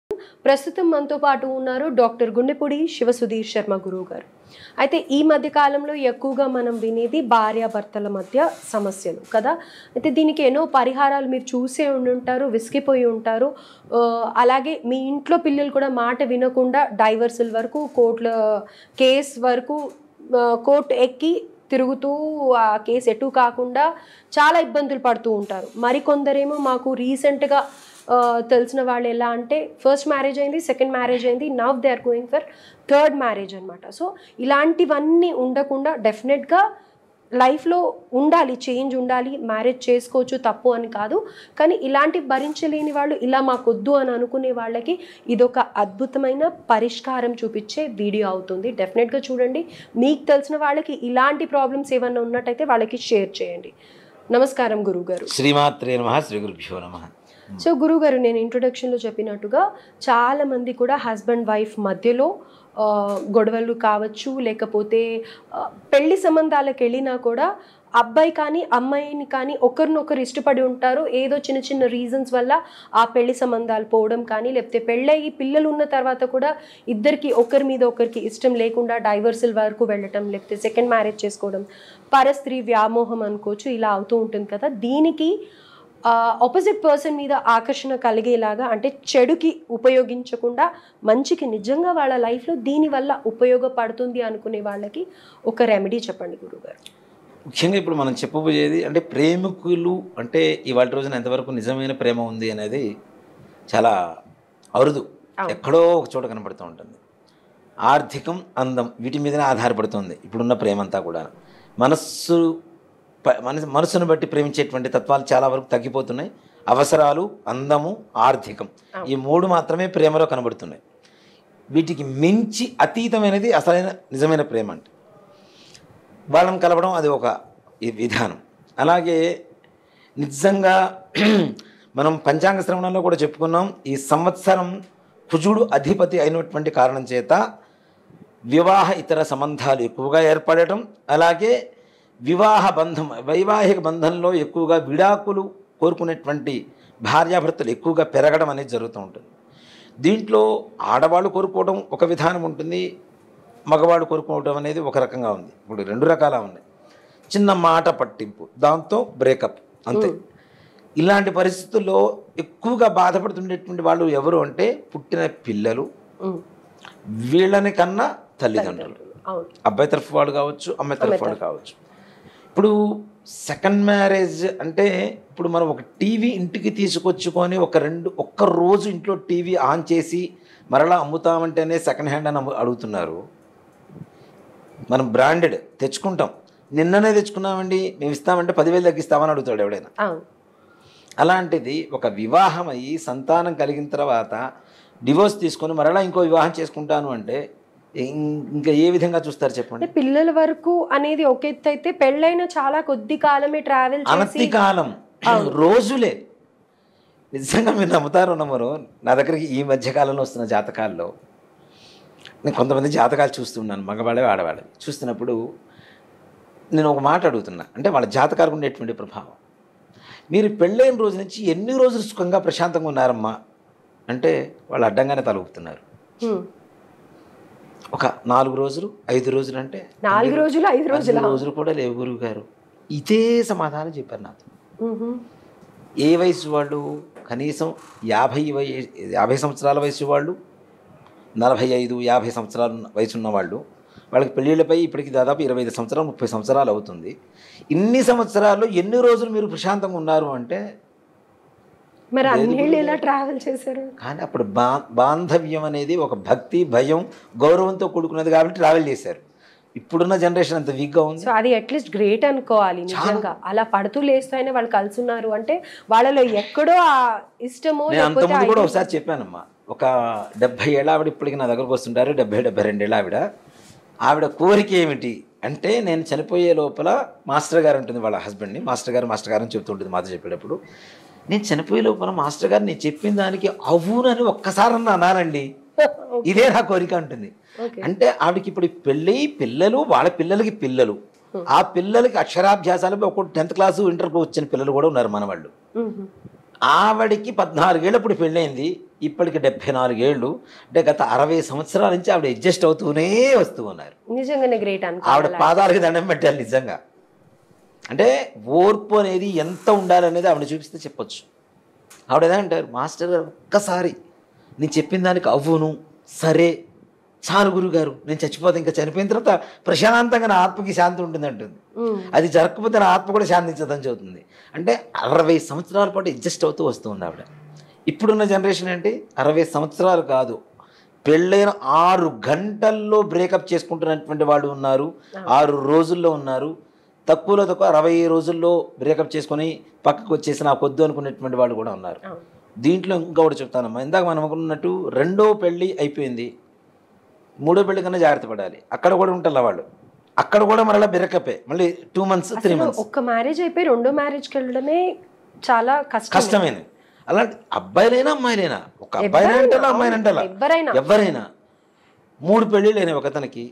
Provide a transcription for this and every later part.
ప్రస్తుతం మనతో పాటు ఉన్నారు డాక్టర్ గుండెపూడి శివసుధీర్ శర్మ గురువు గారు అయితే ఈ మధ్య కాలంలో ఎక్కువగా మనం వినేది భార్యాభర్తల మధ్య సమస్యలు కదా అయితే దీనికి ఎన్నో పరిహారాలు మీరు చూసే ఉండుంటారు విసిగిపోయి ఉంటారు ఆ, అలాగే మీ ఇంట్లో పిల్లలు కూడా మాట వినకుండా డైవర్సుల వరకు కోర్టుల కేస్ వరకు ఆ, కోర్టు ఎక్కి తిరుగుతూ ఆ కేసు ఎటు కాకుండా చాలా ఇబ్బందులు పడుతూ ఉంటారు మరికొందరేమో మాకు రీసెంట్గా తెలిసిన వాళ్ళు ఎలా అంటే ఫస్ట్ మ్యారేజ్ అయింది సెకండ్ మ్యారేజ్ అయింది now they are going for third marriage అనమాట సో ఇలాంటివన్నీ ఉండకుండా డెఫినెట్గా లైఫ్లో ఉండాలి చేంజ్ ఉండాలి మ్యారేజ్ చేసుకోవచ్చు తప్పు అని కాదు కానీ ఇలాంటి భరించలేని వాళ్ళు ఇలా మాకొద్దు అని అనుకునే వాళ్ళకి ఇదొక అద్భుతమైన పరిష్కారం చూపించే వీడియో అవుతుంది డెఫినెట్గా చూడండి మీకు తెలిసిన వాళ్ళకి ఇలాంటి ప్రాబ్లమ్స్ ఏమన్నా ఉన్నట్టయితే వాళ్ళకి షేర్ చేయండి నమస్కారం గురువు గారు శ్రీమాత్రే నమ శ్రీ గురుభ్యో నమ సో గురుగారు నేను ఇంట్రొడక్షన్లో చెప్పినట్టుగా చాలా మంది కూడా హస్బెండ్ వైఫ్ మధ్యలో ఆ, గొడవలు కావచ్చు లేకపోతే ఆ, పెళ్లి సంబంధాలకు వెళ్ళినా కూడా అబ్బాయి కానీ అమ్మాయిని కానీ ఒకరినొకరు ఇష్టపడి ఉంటారు ఏదో చిన్న చిన్న రీజన్స్ వల్ల ఆ పెళ్లి సంబంధాలు పోవడం కానీ లేకపోతే పెళ్ళయి పిల్లలు ఉన్న తర్వాత కూడా ఇద్దరికి ఒకరి మీద ఒకరికి ఇష్టం లేకుండా డైవర్సల్ వరకు వెళ్ళటం లేకపోతే సెకండ్ మ్యారేజ్ చేసుకోవడం పరస్త్రీ వ్యామోహం అనుకోవచ్చు ఇలా అవుతూ ఉంటుంది కదా దీనికి ఆపోజిట్ పర్సన్ మీద ఆకర్షణ కలిగేలాగా అంటే చెడుకి ఉపయోగించకుండా మంచికి నిజంగా వాళ్ళ లైఫ్లో దీనివల్ల ఉపయోగపడుతుంది అనుకునే వాళ్ళకి ఒక రెమెడీ చెప్పండి గురుగారు ముఖ్యంగా ఇప్పుడు మనం చెప్పబోయేది అంటే ప్రేమికులు అంటే ఇవాళ రోజున ఎంతవరకు నిజమైన ప్రేమ ఉంది అనేది చాలా అరుదు అవును. ఎక్కడో ఒక చోట కనపడుతూ ఉంటుంది ఆర్థికం అందం వీటి మీదనే ఆధారపడుతుంది ఇప్పుడున్న ప్రేమ అంతా కూడా మనస్సు ప- మనసు మనసును బట్టి ప్రేమించేటువంటి తత్వాలు చాలా వరకు తగ్గిపోతున్నాయి అవసరాలు అందము ఆర్థికం అవును. ఈ మూడు మాత్రమే ప్రేమలో కనబడుతున్నాయి వీటికి మించి అతీతమైనది అసలైన నిజమైన ప్రేమ అంటే వాళ్ళని కలపడం అది ఒక ఈ విధానం అలాగే నిజంగా మనం పంచాంగ శ్రవణంలో కూడా చెప్పుకున్నాం ఈ సంవత్సరం కుజుడు అధిపతి అయినటువంటి కారణం చేత వివాహ ఇతర సంబంధాలు ఎక్కువగా ఏర్పడటం అలాగే వివాహ బంధం వైవాహిక బంధంలో ఎక్కువగా విడాకులు కోరుకునేటువంటి భార్యాభర్తలు ఎక్కువగా పెరగడం అనేది జరుగుతూ ఉంటుంది దీంట్లో ఆడవాళ్ళు కోరుకోవడం ఒక విధానం ఉంటుంది మగవాడు కోరుకోవడం అనేది ఒక రకంగా ఉంది ఇప్పుడు రెండు రకాల ఉన్నాయి చిన్న మాట పట్టింపు దాంతో బ్రేకప్ అంతే ఇలాంటి పరిస్థితుల్లో ఎక్కువగా బాధపడుతుండేటువంటి వాళ్ళు ఎవరు అంటే పుట్టిన పిల్లలు ఉమ్, వీళ్ళని కన్నా తల్లిదండ్రులు అవును అబ్బాయి తరఫు వాడు కావచ్చు అమ్మాయి తరఫు వాడు కావచ్చు ఇప్పుడు సెకండ్ మ్యారేజ్ అంటే ఇప్పుడు మనం ఒక టీవీ ఇంటికి తీసుకొచ్చుకొని ఒక రెండు ఒక్క రోజు ఇంట్లో టీవీ ఆన్ చేసి మరలా అమ్ముతామంటేనే సెకండ్ హ్యాండ్ అని అమ్ము- అడుగుతున్నారు మనం బ్రాండెడ్ తెచ్చుకుంటాం నిన్ననే తెచ్చుకున్నామండి మేము ఇస్తామంటే పదివేలు తగ్గిస్తామని అడుగుతాడు ఎవడైనా అవును అలాంటిది ఒక వివాహం అయ్యి సంతానం కలిగిన తర్వాత డివోర్స్ తీసుకొని మరలా ఇంకో వివాహం చేసుకుంటాను అంటే ఇం- ఇంకా ఏ విధంగా చూస్తారు చెప్పండి అంటే పిల్లల వరకు అనేది ఒక ఎత్తు అయితే పెళ్ళైన చాలా కొద్ది కాలమే ట్రావెల్ చేసి అనతి కాలం రోజులే నిజంగా మీరు నమ్ముతారో నమ్మరు నా దగ్గరికి ఈ మధ్య కాలంలో వస్తున్న జాతకాల్లో నేను కొంతమంది జాతకాలు చూస్తున్నాను మగవాళ్ళవి ఆడవాళ్ళవి చూస్తున్నప్పుడు నేను ఒక మాట అడుగుతున్నా అంటే వాళ్ళ జాతకాలకు ఉండేటువంటి ప్రభావం మీరు పెళ్ళైన రోజు నుంచి ఎన్ని రోజులు సుఖంగా ప్రశాంతంగా ఉన్నారమ్మా అంటే వాళ్ళు అడ్డంగానే తలుపుతున్నారు ఉమ్, ఒక నాలుగు రోజులు ఐదు రోజులు అంటే నాలుగు రోజులు ఐదు రోజులు ఐదు రోజులు కూడా లేవు గురువు గారు ఇదే సమాధానం చెప్పారు నాతో ఏ వయసు వాళ్ళు కనీసం యాభై వయ యాభై సంవత్సరాల వయసు వాళ్ళు నలభై ఐదు యాభై సంవత్సరాల వయసు ఉన్న వాళ్ళు వాళ్ళకి పెళ్ళిళ్ళపై ఇప్పటికి దాదాపు ఇరవై ఐదు సంవత్సరాలు ముప్పై సంవత్సరాలు అవుతుంది ఇన్ని సంవత్సరాల్లో ఎన్ని రోజులు మీరు ప్రశాంతంగా ఉన్నారు అంటే మరి అన్నేళ్ళు ఎలా ట్రావెల్ చేశారు కానీ అప్పుడు బా బాంధవ్యం అనేది ఒక భక్తి భయం గౌరవంతో కూడుకున్నది కాబట్టి ట్రావెల్ చేశారు ఇప్పుడున్న జనరేషన్ అంత వీక్గా ఉంది సో అది అట్లీస్ట్ గ్రేట్ అనుకోవాలి నిజంగా అలా పడుతూ లేస్తూనే వాళ్ళు కలుసున్నారు అంటే వాళ్ళలో ఎక్కడో ఆ ఇష్టమో నేను లేకపోతే అంతకుముందు ఆ కూడా ఒకసారి చెప్పానమ్మా ఒక డెబ్బై ఏళ్ళ ఆవిడ ఇప్పటికి నా దగ్గరకు వస్తుంటారు డెబ్బై డెబ్బై రెండేళ్ళ ఆవిడ ఆవిడ కోరిక ఏమిటి అంటే నేను చనిపోయే లోపల మాస్టర్ గారు ఉంటుంది వాళ్ళ హస్బెండ్ని మాస్టర్ గారు మాస్టర్ గారు అని చెప్తుంటుంది మాతో చెప్పేటప్పుడు నేను చనిపోయే లోపల మాస్టర్ గారు నేను చెప్పిన దానికి అవునని ఒక్కసారన్నా అనాలండి ఇదే నా కోరిక ఉంటుంది ఓకే అంటే ఆవిడకి ఇప్పుడు పెళ్ళి పిల్లలు వాళ్ళ పిల్లలకి పిల్లలు ఆ పిల్లలకి అక్షరాభ్యాసాలు ఒక టెన్త్ క్లాసు ఇంటర్కి వచ్చిన పిల్లలు కూడా ఉన్నారు మన వాళ్ళు ఆవిడకి పద్నాలుగేళ్ళు ఇప్పుడు పెళ్ళైంది ఇప్పటికి డెబ్భై నాలుగేళ్ళు అంటే గత అరవై సంవత్సరాల నుంచి ఆవిడ అడ్జస్ట్ అవుతూనే వస్తూ ఉన్నారు నిజంగానే గ్రేట్ ఆవిడ అనుకోవాలి పాదాలకి దండం పెట్టాలి నిజంగా అంటే ఓర్పు అనేది ఎంత ఉండాలనేది ఆవిడ చూపిస్తే చెప్పొచ్చు ఆవిడ ఏదో అంటారు మాస్టర్ గారు ఒక్కసారి నేను చెప్పిన దానికి అవ్వును సరే చాలు గురుగారు నేను చచ్చిపోతే ఇంకా చనిపోయిన తర్వాత ప్రశాంతంగా నా ఆత్మకి శాంతి ఉంటుంది అంటుంది ఉమ్. అది జరగకపోతే నా ఆత్మ కూడా శాంతించదని చెబుతుంది అంటే అరవై సంవత్సరాల పాటు అడ్జస్ట్ అవుతూ వస్తుంది ఆవిడ ఇప్పుడున్న జనరేషన్ ఏంటి అరవై సంవత్సరాలు కాదు పెళ్ళైన ఆరు గంటల్లో బ్రేకప్ చేసుకుంటున్నటువంటి వాళ్ళు ఉన్నారు ఆరు రోజుల్లో ఉన్నారు తక్కువలో తక్కువ అరవై రోజుల్లో బ్రేకప్ చేసుకొని పక్కకు వచ్చేసి నాకు వద్దు అనుకునేటువంటి వాళ్ళు కూడా ఉన్నారు అవును. దీంట్లో ఇంకొకటి చెప్తానమ్మా ఇందాక మనం అనుకున్నట్టు రెండో పెళ్ళి అయిపోయింది మూడో పెళ్లి కన్నా జాగ్రత్త పడాలి అక్కడ కూడా ఉంటారు వాళ్ళు అక్కడ కూడా మరలా బిరకపే మళ్ళీ టూ మంత్స్ త్రీ అసలు మంత్స్ ఒక్క మ్యారేజ్ అయిపోయి రెండో మ్యారేజ్కి వెళ్ళడమే చాలా కష్టం కష్టమైనది అలాంటి అబ్బాయిలైనా అమ్మాయిలైనా ఒక అబ్బాయిని ఎవరైనా, అంటారా అమ్మాయిని అంటారా ఎవరైనా. ఎవరైనా మూడు పెళ్ళిళ్ళు అయినాయి ఒకతనికి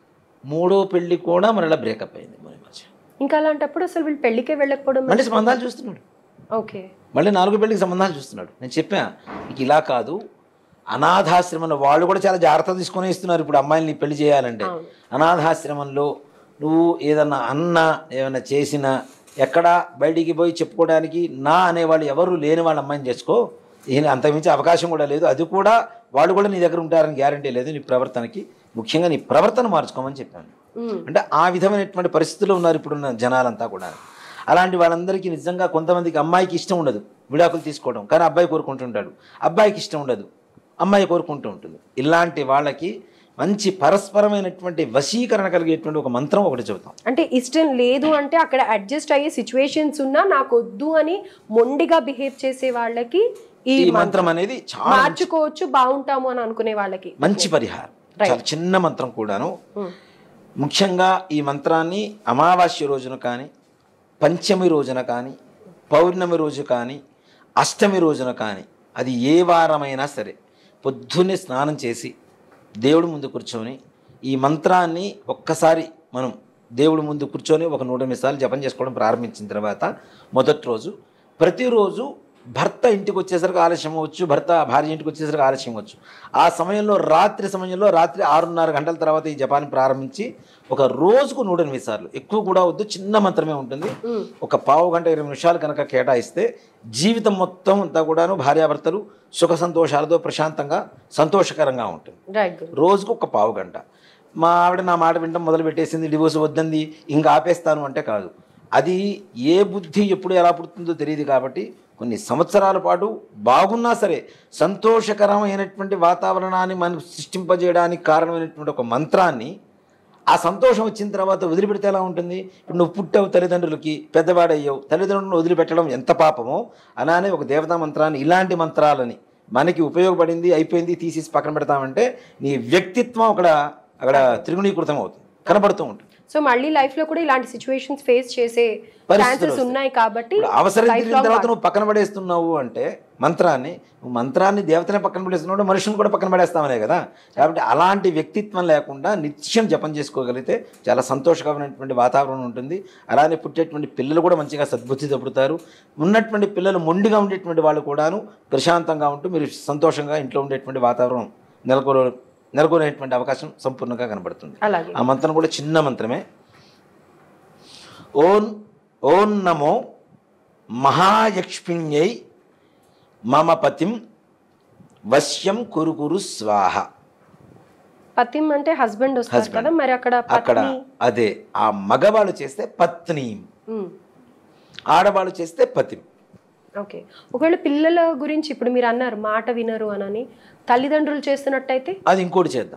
మూడో పెళ్లి కూడా మరలా బ్రేకప్ అయింది మన మధ్య ఇంకా అలాంటప్పుడు అసలు వీళ్ళు పెళ్లికే వెళ్ళకపోవడం మళ్ళీ సంబంధాలు చూస్తున్నాడు ఓకే మళ్ళీ నాలుగో పెళ్లికి సంబంధాలు చూస్తున్నాడు నేను చెప్పా నీకు ఇలా కాదు అనాథాశ్రమంలో వాళ్ళు కూడా చాలా జాగ్రత్త తీసుకొని ఇస్తున్నారు ఇప్పుడు అమ్మాయిని పెళ్లి చేయాలంటే అవును. అనాథాశ్రమంలో నువ్వు ఏదన్నా అన్నా ఏమైనా చేసినా ఎక్కడ బయటికి పోయి చెప్పుకోవడానికి నా అనేవాళ్ళు ఎవరు లేని వాళ్ళ అమ్మాయిని చేసుకో ఈయన అంతకుమించి అవకాశం కూడా లేదు అది కూడా వాళ్ళు కూడా నీ దగ్గర ఉంటారని గ్యారంటీ లేదు నీ ప్రవర్తనకి ముఖ్యంగా నీ ప్రవర్తన మార్చుకోమని చెప్పాను ఉమ్. అంటే ఆ విధమైనటువంటి పరిస్థితుల్లో ఉన్నారు ఇప్పుడున్న జనాలంతా కూడా అలాంటి వాళ్ళందరికీ నిజంగా కొంతమందికి అమ్మాయికి ఇష్టం ఉండదు విడాకులు తీసుకోవడం కానీ అబ్బాయి కోరుకుంటుంటాడు అబ్బాయికి ఇష్టం ఉండదు అమ్మాయి కోరుకుంటూ ఉంటుంది ఇలాంటి వాళ్ళకి మంచి పరస్పరమైనటువంటి వశీకరణ కలిగేటువంటి ఒక మంత్రం ఒకటి చెబుతాం అంటే ఇష్టం లేదు అంటే అక్కడ అడ్జస్ట్ అయ్యే సిచ్యువేషన్స్ ఉన్నా నాకు వద్దు అని మొండిగా బిహేవ్ చేసే వాళ్ళకి ఈ ఈ మంత్రం అనేది చాలా మార్చుకోవచ్చు బాగుంటాము అని అనుకునే వాళ్ళకి మంచి పరిహారం చాలా చిన్న మంత్రం కూడాను ఉమ్. ముఖ్యంగా ఈ మంత్రాన్ని అమావాస్య రోజున కానీ పంచమి రోజున కానీ పౌర్ణమి రోజు కానీ అష్టమి రోజున కానీ అది ఏ వారమైనా సరే పొద్దున్నే స్నానం చేసి దేవుడి ముందు కూర్చొని ఈ మంత్రాన్ని ఒక్కసారి మనం దేవుడి ముందు కూర్చొని ఒక నూట ఎనిమిది సార్లు జపం చేసుకోవడం ప్రారంభించిన తర్వాత మొదటి రోజు ప్రతిరోజు భర్త ఇంటికి వచ్చేసరికి ఆలస్యం అవ్వచ్చు భర్త భార్య ఇంటికి వచ్చేసరికి ఆలస్యం అవ్వచ్చు ఆ సమయంలో రాత్రి సమయంలో రాత్రి ఆరున్నర గంటల తర్వాత ఈ జపాన్ని ప్రారంభించి ఒక రోజుకు నూట ఎనిమిది సార్లు ఎక్కువ కూడా వద్దు చిన్న మంత్రమే ఉంటుంది ఉమ్. ఒక పావు గంట ఇరవై నిమిషాలు కనుక కేటాయిస్తే జీవితం మొత్తం అంతా కూడాను భార్యాభర్తలు సుఖ సంతోషాలతో ప్రశాంతంగా సంతోషకరంగా ఉంటుంది రైట్ గురు రోజుకు ఒక పావు గంట మా ఆవిడ నా మాట వింటాం మొదలు పెట్టేసింది డివోర్స్ వద్దంది ఇంకా ఆపేస్తాను అంటే కాదు అది ఏ బుద్ధి ఎప్పుడు ఎలా పుడుతుందో తెలియదు కాబట్టి కొన్ని సంవత్సరాల పాటు బాగున్నా సరే సంతోషకరమైనటువంటి వాతావరణాన్ని మనకు సృష్టింపజేయడానికి కారణమైనటువంటి ఒక మంత్రాన్ని ఆ సంతోషం వచ్చిన తర్వాత వదిలిపెడితే ఎలా ఉంటుంది ఇప్పుడు నువ్వు పుట్టావు తల్లిదండ్రులకి పెద్దవాడయ్యావు తల్లిదండ్రులను వదిలిపెట్టడం ఎంత పాపమో అలానే ఒక దేవతా మంత్రాన్ని ఇలాంటి మంత్రాలని మనకి ఉపయోగపడింది అయిపోయింది తీసేసి పక్కన పెడతామంటే నీ వ్యక్తిత్వం అక్కడ అక్కడ త్రిగుణీకృతం అవుతుంది కనబడుతూ ఉంటుంది సో మళ్ళీ లైఫ్ లో కూడా ఇలాంటి సిచ్యువేషన్స్ ఫేస్ చేసే పరిస్థితులు ఛాన్సెస్ వస్తాయి. ఉన్నాయి కాబట్టి ఇప్పుడు అవసరం life తీరిన long తర్వాత వాడు- నువ్వు పక్కన పడేస్తున్నావు అంటే మంత్రాన్ని నువ్వు మంత్రాన్ని దేవతనే పక్కన పడేస్తున్నావు మనుషుని కూడా పక్కన పడేస్తామనే కదా కాబట్టి అలాంటి వ్యక్తిత్వం లేకుండా నిత్యం జపం చేసుకోగలిగితే చాలా సంతోషకరమైనటువంటి వాతావరణం ఉంటుంది అలానే పుట్టేటువంటి పిల్లలు కూడా మంచిగా సద్బుద్ధి తప్పుతారు ఉన్నటువంటి పిల్లలు మొండిగా ఉండేటువంటి వాళ్ళు కూడాను ప్రశాంతంగా ఉంటూ మీరు సంతోషంగా ఇంట్లో ఉండేటువంటి వాతావరణం నెలకొ నెలకొనేటువంటి అవకాశం సంపూర్ణంగా కనబడుతుంది అలాగే ఆ మంత్రం కూడా చిన్న మంత్రమే ఓం ఓం నమో మహాయక్ష్మిణ్యై మమ పతిం వశ్యం కురు కురు స్వాహ పతిం అంటే హస్బెండ్ వస్తారు Husband. కదా మరి అక్కడ అక్కడ పత్ని అదే ఆ మగవాళ్ళు చేస్తే పత్ని ఉమ్. ఆడవాళ్ళు చేస్తే పతిం ఓకే ఒకవేళ పిల్లల గురించి ఇప్పుడు మీరు అన్నారు మాట వినరు అనని తల్లిదండ్రులు చేస్తున్నట్టయితే అది ఇంకోటి చేద్దాం